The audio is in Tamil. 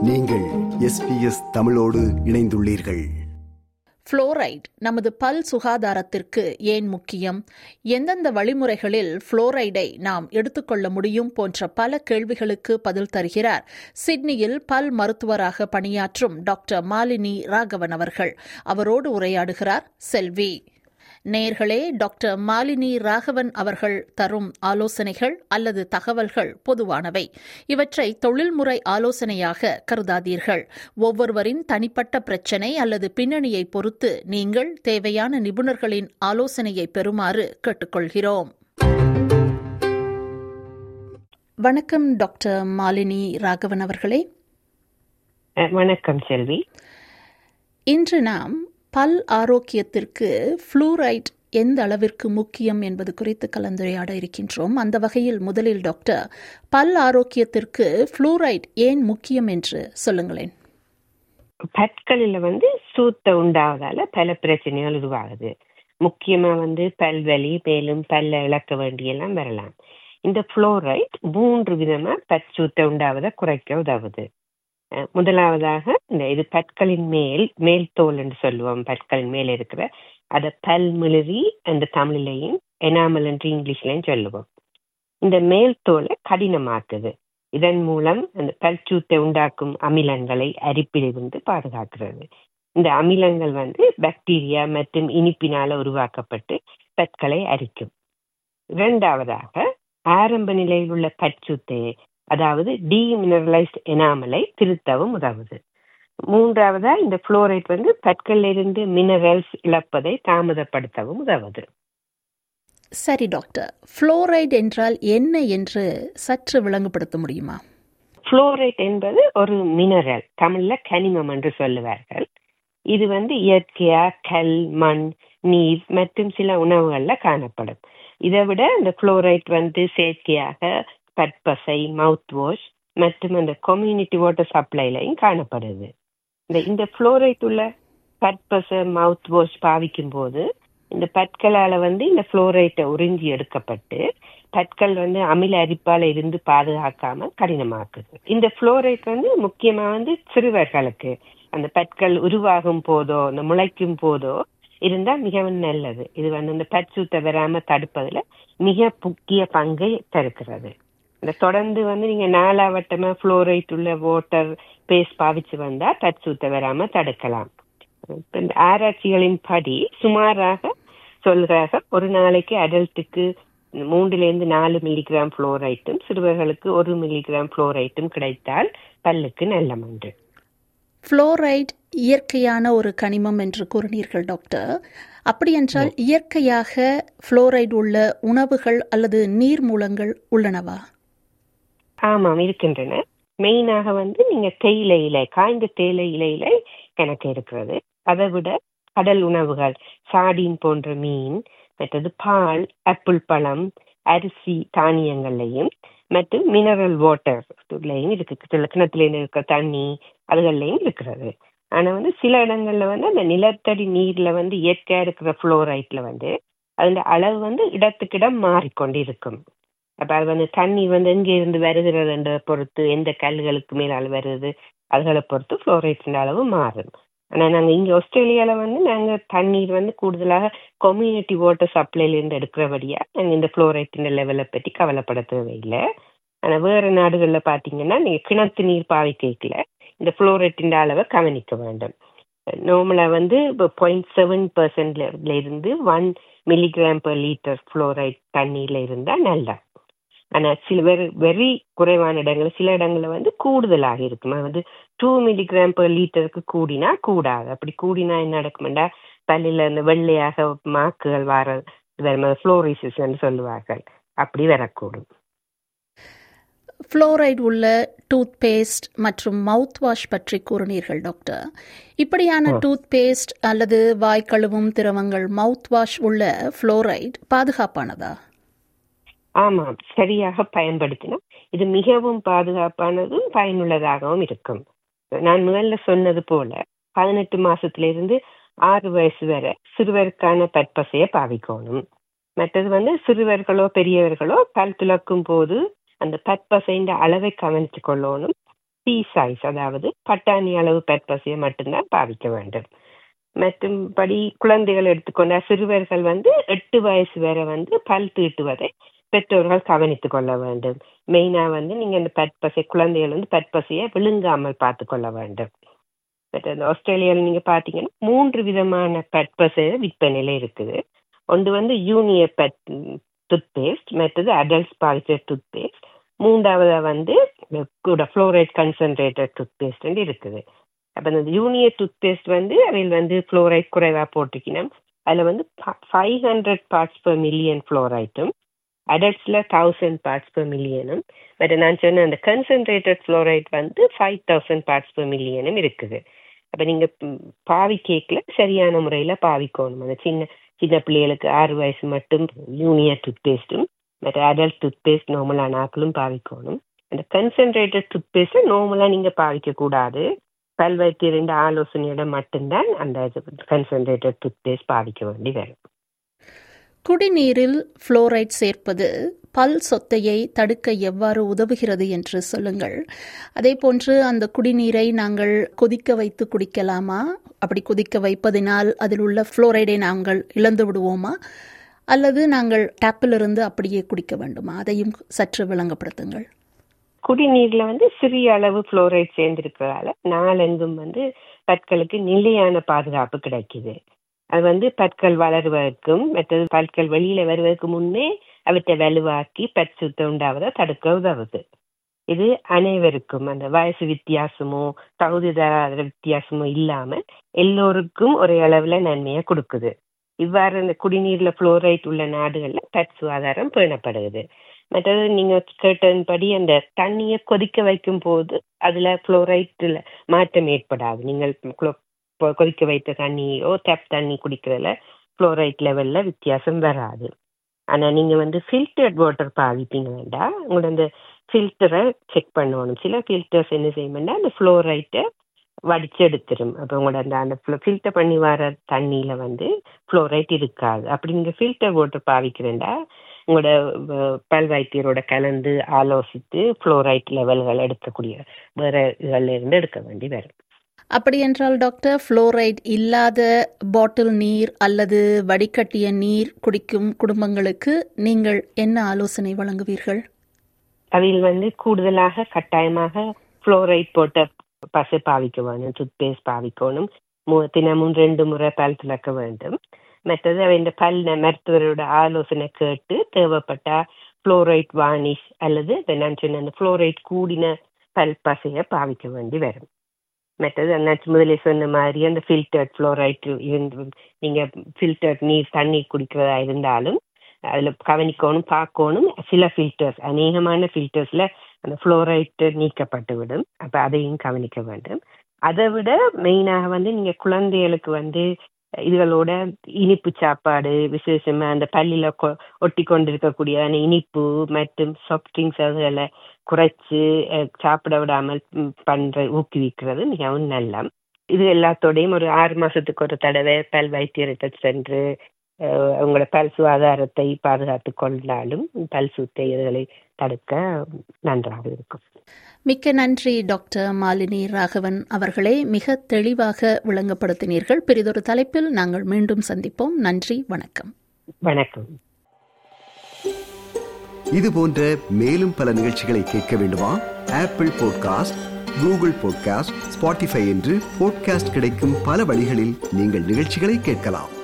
நீங்கள் எஸ்பிஎஸ் தமிழோடு இணைந்துள்ளீர்கள் புளோரைட் நமது பல் சுகாதாரத்திற்கு ஏன் முக்கியம் எந்தெந்த வழிமுறைகளில் புளோரைடை நாம் எடுத்துக்கொள்ள முடியும் போன்ற பல கேள்விகளுக்கு பதில் தருகிறார் சிட்னியில் பல் மருத்துவராக பணியாற்றும் டாக்டர் மாலினி ராகவன் அவர்கள் அவரோடு உரையாடுகிறார் செல்வி நேர்களே டாக்டர் மாலினி ராகவன் அவர்கள் தரும் ஆலோசனைகள் அல்லது தகவல்கள் பொதுவானவை இவற்றை தொழில்முறை ஆலோசனையாக கருதாதீர்கள் ஒவ்வொருவரின் தனிப்பட்ட பிரச்சினை அல்லது பின்னணியை பொறுத்து நீங்கள் தேவையான நிபுணர்களின் ஆலோசனையை பெறுமாறு கேட்டுக்கொள்கிறோம் வணக்கம் டாக்டர் மாலினி ராகவன் அவர்களே அஹ், வணக்கம் செல்வி இன்று நாம் பல் ஆரோக்கியத்திற்கு ஃப்ளூரைட் எந்த அளவிற்கு முக்கியம் என்பது குறித்து கலந்துரையாட இருக்கின்றோம் அந்த வகையில் முதலில் டாக்டர் பல் ஆரோக்கியத்திற்கு ஃப்ளூரைட் ஏன் முக்கியம் என்று சொல்லுங்களேன் பற்களில் வந்து சூத்த உண்டாவதால பல பிரச்சனைகள் உருவாகுது முக்கியமா வந்து பல்வலி மேலும் பல்ல இழக்க வேண்டியெல்லாம் வரலாம் இந்த புளோரைட் மூன்று விதமா பற்சூத்த உண்டாவதை குறைக்க உதவுது அஹ், முதலாவதாக இந்த இது பற்களின் மேல் மேல் தோல் என்று சொல்லுவோம் பற்களின் மேல் இருக்கிற அதை பல் மிளறி அந்த தமிழிலையும் எனாமல் என்று இங்கிலீஷ்லையும் சொல்லுவோம் இந்த மேல் தோலை கடினமாக்குது இதன் மூலம் அந்த பல்சூத்தை உண்டாக்கும் அமிலங்களை அரிப்பிலிருந்து பாதுகாக்கிறது இந்த அமிலங்கள் வந்து பாக்டீரியா மற்றும் இனிப்பினால உருவாக்கப்பட்டு பற்களை அரிக்கும் இரண்டாவதாக ஆரம்ப நிலையில் உள்ள பற்சூத்தையை அதாவது டீமினரலைஸ்ட் எனாமலை திருத்தவும் உதவுது மூன்றாவதா இந்த புளோரைட் வந்து பற்களில் இருந்து மினரல்ஸ் இழப்பதை தாமதப்படுத்தவும் உதவுது சரி டாக்டர் ஃப்ளோரைட் என்றால் என்ன என்று சற்று விளங்குபடுத்த முடியுமா புளோரைட் என்பது ஒரு மினரல் தமிழ்ல கனிமம் என்று சொல்லுவார்கள் இது வந்து இயற்கையா கல் மண் நீர் மற்றும் சில உணவுகள்ல காணப்படும் இதை விட இந்த புளோரைட் வந்து செயற்கையாக பற்பசை மவுத் வாஷ் மற்றும் அந்த கம்யூனிட்டி வாட்டர் சப்ளைலையும் காணப்படுது இந்த இந்த புளோரைட் உள்ள பற்பசை மவுத் வாஷ் பாவிக்கும் போது இந்த பற்களால வந்து இந்த புளோரைட்டை உறிஞ்சி எடுக்கப்பட்டு பற்கள் வந்து அமில அரிப்பால இருந்து பாதுகாக்காம கடினமாக்குது இந்த புளோரைட் வந்து முக்கியமா வந்து சிறுவர்களுக்கு அந்த பற்கள் உருவாகும் போதோ அந்த முளைக்கும் போதோ இருந்தா மிகவும் நல்லது இது வந்து இந்த பற்சூத்த வராம தடுப்பதுல மிக முக்கிய பங்கை தருக்கிறது இந்த தொடர்ந்து வந்து நீங்க நாலாவட்டமா புளோரைட் உள்ள வாட்டர் பேஸ்ட் பாவிச்சு வந்தா பற்சூத்த வராம தடுக்கலாம் இப்ப இந்த ஆராய்ச்சிகளின் படி சுமாராக சொல்றாங்க ஒரு நாளைக்கு அடல்ட்டுக்கு மூன்றுல இருந்து நாலு மில்லிகிராம் புளோரைட்டும் சிறுவர்களுக்கு ஒரு மில்லிகிராம் புளோரைட்டும் கிடைத்தால் பல்லுக்கு நல்ல மன்று ஃப்ளோரைட் இயற்கையான ஒரு கனிமம் என்று கூறினீர்கள் டாக்டர் அப்படியென்றால் இயற்கையாக ஃப்ளோரைட் உள்ள உணவுகள் அல்லது நீர் மூலங்கள் உள்ளனவா ஆமாம் இருக்கின்றன மெயினாக வந்து நீங்க தேயிலை இலை காய்ந்த தேயிலை இலையில எனக்கு இருக்கிறது அதை விட கடல் உணவுகள் சாடின் போன்ற மீன் மற்றது பால் ஆப்பிள் பழம் அரிசி தானியங்கள்லையும் மற்றும் மினரல் வாட்டர்லையும் இருக்கு சில கிணத்துல இருக்க தண்ணி அதுகள்லையும் இருக்கிறது ஆனா வந்து சில இடங்கள்ல வந்து அந்த நிலத்தடி நீர்ல வந்து இயற்கையா இருக்கிற புளோரைட்ல வந்து அதோட அளவு வந்து இடத்துக்கிடம் மாறிக்கொண்டு இருக்கும் அப்ப அது வந்து தண்ணி வந்து எங்க இருந்து வருகிறது பொறுத்து எந்த கல்லுகளுக்கு மேலால் வருது அதுகளை பொறுத்து புளோரைட்டின் அளவு மாறும் ஆனா நாங்க இங்க ஆஸ்திரேலியால வந்து நாங்க தண்ணீர் வந்து கூடுதலாக கம்யூனிட்டி வாட்டர் சப்ளைல இருந்து எடுக்கிறபடியா நாங்க இந்த புளோரைட்டின் லெவலை பற்றி கவலைப்பட தேவையில்லை ஆனா வேற நாடுகள்ல பாத்தீங்கன்னா நீங்க கிணத்து நீர் பாவிக்கல இந்த புளோரைட்டின் அளவை கவனிக்க வேண்டும் நார்மலா வந்து இப்போ பாயிண்ட் செவன் பர்சன்ட்ல இருந்து one milligram per litre fluoride தண்ணீர்ல இருந்தா நல்லா ஆனா சில வெரி வெரி குறைவான இடங்கள் சில இடங்கள்ல வந்து கூடுதலாக இருக்கும் அது வந்து டூ மில்லிகிராம் per லிட்டருக்கு கூடினா கூடாது அப்படி கூடினா என்ன நடக்கும்டா பல்லில இந்த வெள்ளையாக மாக்குகள் வர ஃப்ளோரிசிஸ் சொல்லுவார்கள் அப்படி வரக்கூடும் ஃப்ளோரைட் உள்ள டூத் பேஸ்ட் மற்றும் மவுத் வாஷ் பற்றி கூறினீர்கள் டாக்டர் இப்படியான டூத் பேஸ்ட் அல்லது வாய் கழுவும் திரவங்கள் மவுத் வாஷ் உள்ள ஃப்ளோரைட் பாதுகாப்பானதா ஆமாம் சரியாக பயன்படுத்தினா இது மிகவும் பாதுகாப்பானதும் பயனுள்ளதாகவும் இருக்கும் நான் முதல்ல சொன்னது போல பதினெட்டு மாசத்துல இருந்து ஆறு வயசு வரை சிறுவருக்கான பற்பசையை பாவிக்கணும் மற்றது வந்து சிறுவர்களோ பெரியவர்களோ பல் துலக்கும் போது அந்த பற்பசைன்ற அளவை கவனித்து கொள்ளணும் டீ சைஸ் அதாவது பட்டாணி அளவு பற்பசையை மட்டும்தான் பாவிக்க வேண்டும் மற்றும்படி குழந்தைகள் எடுத்துக்கொண்ட சிறுவர்கள் வந்து எட்டு வயசு வரை வந்து பல் தீட்டுவதை பெற்றோர்கள் கவனித்துக் கொள்ள வேண்டும் மெயினா வந்து நீங்க இந்த பற்பசை குழந்தைகள் வந்து பற்பசையை விழுங்காமல் பார்த்து கொள்ள வேண்டும் மற்ற ஆஸ்திரேலியாவில் நீங்க பாத்தீங்கன்னா மூன்று விதமான பற்பசை விற்பனையில இருக்குது ஒன்று வந்து யூனியர் பெட் டூத்பேஸ்ட் மற்றது அடல்ட்ஸ் பாவிக்கிற டூத்பேஸ்ட் மூன்றாவதா வந்து கூட ஃப்ளோரைட் கன்சன்ட்ரேட்டட் டூத்பேஸ்ட் இருக்குது அப்போ இந்த யூனியர் டூத்பேஸ்ட் வந்து அதில் வந்து ஃப்ளோரைட் குறைவாக போட்டிருக்கணும் அதில் வந்து five hundred parts per million ஃப்ளோரைட்டும் அடல்ட்ஸில் தௌசண்ட் பார்ட்ஸ் பெர் மில்லியனும் பட் நான் சொன்ன அந்த கன்சன்ட்ரேட்டட் ஃப்ளோரைட் வந்து ஃபைவ் தௌசண்ட் பார்ட்ஸ் பெர் மில்லியனும் இருக்குது அப்போ நீங்கள் பாவி கேக்கில் சரியான முறையில் பாவிக்கணும் அந்த சின்ன சின்ன பிள்ளைகளுக்கு ஆறு வயசு மட்டும் யூனியர் டூத்பேஸ்ட்டும் மற்ற அடல்ட் டூத்பேஸ்ட் நார்மலான ஆக்களும் பாவிக்கணும் அந்த கன்சன்ட்ரேட்டட் டூத்பேஸ்ட்டை நார்மலாக நீங்கள் பாவிக்கக்கூடாது பல் வைத்தியரின் ஆலோசனையோட மட்டும்தான் அந்த கன்சன்ட்ரேட்டட் டூத்பேஸ்ட் பாவிக்க வேண்டி வரும் குடிநீரில் புளோரைட் சேர்ப்பது பல் சொத்தையை தடுக்க எவ்வாறு உதவுகிறது என்று சொல்லுங்கள் அதே போன்று அந்த குடிநீரை நாங்கள் கொதிக்க வைத்து குடிக்கலாமா அப்படி கொதிக்க வைப்பதினால் அதில் உள்ள புளோரைடை நாங்கள் இழந்து விடுவோமா அல்லது நாங்கள் டேப்பிலிருந்து அப்படியே குடிக்க வேண்டுமா அதையும் சற்று விளங்கப்படுத்துங்கள் குடிநீர்ல வந்து சிறிய அளவு புளோரைட் சேர்ந்திருக்கிறதால நாளெங்கும் வந்து பற்களுக்கு நிலையான பாதுகாப்பு கிடைக்குது அது வந்து பற்கள் வளருவதற்கும் மற்றது பற்கள் வெளியில வருவதற்கு முன்னே அவற்றை வலுவாக்கி பற் சுத்தம் உண்டாவதை தடுக்க உதவுது இது அனைவருக்கும் அந்த வயசு வித்தியாசமோ தகுதி தராத வித்தியாசமோ இல்லாம எல்லோருக்கும் ஒரே அளவுல நன்மையை கொடுக்குது இவ்வாறு இந்த குடிநீர்ல புளோரைட் உள்ள நாடுகள்ல பற் சுகாதாரம் பேணப்படுகிறது மற்றது நீங்க கேட்டதன்படி அந்த தண்ணியை கொதிக்க வைக்கும் போது அதுல புளோரைட்ல மாற்றம் ஏற்படாது நீங்கள் கொதிக்க வைத்த தண்ணியோ டேப் தண்ணி குடிக்கிறதுல புளோரைட் லெவல்ல வித்தியாசம் வராது ஆனா நீங்க வந்து ஃபில்டர்ட் வாட்டர் பாவிப்பீங்க வேண்டாம் உங்களோட அந்த ஃபில்டரை செக் பண்ணணும் சில ஃபில்டர்ஸ் என்ன செய்யணும்னா அந்த ஃப்ளோரைட்டை வடிச்சு எடுத்துரும் அப்போ உங்களோட அந்த அந்த ஃபில்டர் பண்ணி வர தண்ணியில வந்து ஃப்ளோரைட் இருக்காது அப்படி நீங்க ஃபில்டர் வாட்டர் பாவிக்கிறேன்டா உங்களோட பல் வைத்தியரோட கலந்து ஆலோசித்து ஃப்ளோரைட் லெவல்கள் எடுக்கக்கூடிய வேற இதுல இருந்து எடுக்க வேண்டி வரும் அப்படி என்றால் டாக்டர் ஃப்ளோரைட் இல்லாத பாட்டில் நீர் அல்லது வடிகட்டிய நீர் குடிக்கும் குடும்பங்களுக்கு நீங்கள் என்ன ஆலோசனை வழங்குவீர்கள் அதில் வந்து கூடுதலாக கட்டாயமாக ஃப்ளோரைட் போட்ட பசை பாவிக்க வேணும் டூத்பேஸ்ட் பாவிக்கணும் தினமும் ரெண்டு முறை பல் துளக்க வேண்டும் மற்றது இந்த பல் மருத்துவரோட ஆலோசனை கேட்டு தேவைப்பட்டா ஃப்ளோரைட் வார்னிஷ் அல்லது நான் சொன்ன அந்த ஃப்ளோரைட் கூடின பல் பசையை பாவிக்க வேண்டி வரும் மற்றது அண்ணாச்சி முதலே சொன்ன மாதிரி அந்த ஃபில்டர்ட் ஃப்ளோரைட் இருந்து நீங்க ஃபில்டர்ட் நீர் தண்ணி குடிக்கிறதா இருந்தாலும் அதுல கவனிக்கணும் பார்க்கணும் சில ஃபில்டர்ஸ் அநேகமான ஃபில்டர்ஸ்ல அந்த ஃப்ளோரைட் நீக்கப்பட்டு விடும் அப்ப அதையும் கவனிக்க வேண்டும் அதை விட மெயினாக வந்து நீங்க குழந்தைகளுக்கு வந்து இதுகளோட இனிப்பு சாப்பாடு விசேஷமா அந்த பள்ளியில ஒட்டி கொண்டிருக்கக்கூடிய அந்த இனிப்பு மற்றும் சாஃப்ட் ட்ரிங்க்ஸ் அதுகளை குறைச்சு சாப்பிட விடாமல் பண்ற ஊக்குவிக்கிறது மிகவும் நல்ல இது எல்லாத்தோடையும் ஒரு ஆறு மாசத்துக்கு ஒரு தடவை பல் வைத்தியர்கிட்ட சென்று உங்களோட பல் சுகாதாரத்தை பாதுகாத்து கொண்டாலும் பல் சுத்தை இதுகளை தடுக்க நன்றாக இருக்கும் மிக்க நன்றி டாக்டர் மாலினி ராகவன் அவர்களே மிக தெளிவாக விளங்கப்படுத்தினீர்கள் பெரிதொரு தலைப்பில் நாங்கள் மீண்டும் சந்திப்போம் நன்றி வணக்கம் வணக்கம் இது போன்ற மேலும் பல நிகழ்ச்சிகளை கேட்க வேண்டுமா Apple podcast Google podcast Spotify என்று பாட்காஸ்ட் கிடைக்கும் பல வழிகளில் நீங்கள் நிகழ்ச்சிகளை கேட்கலாம்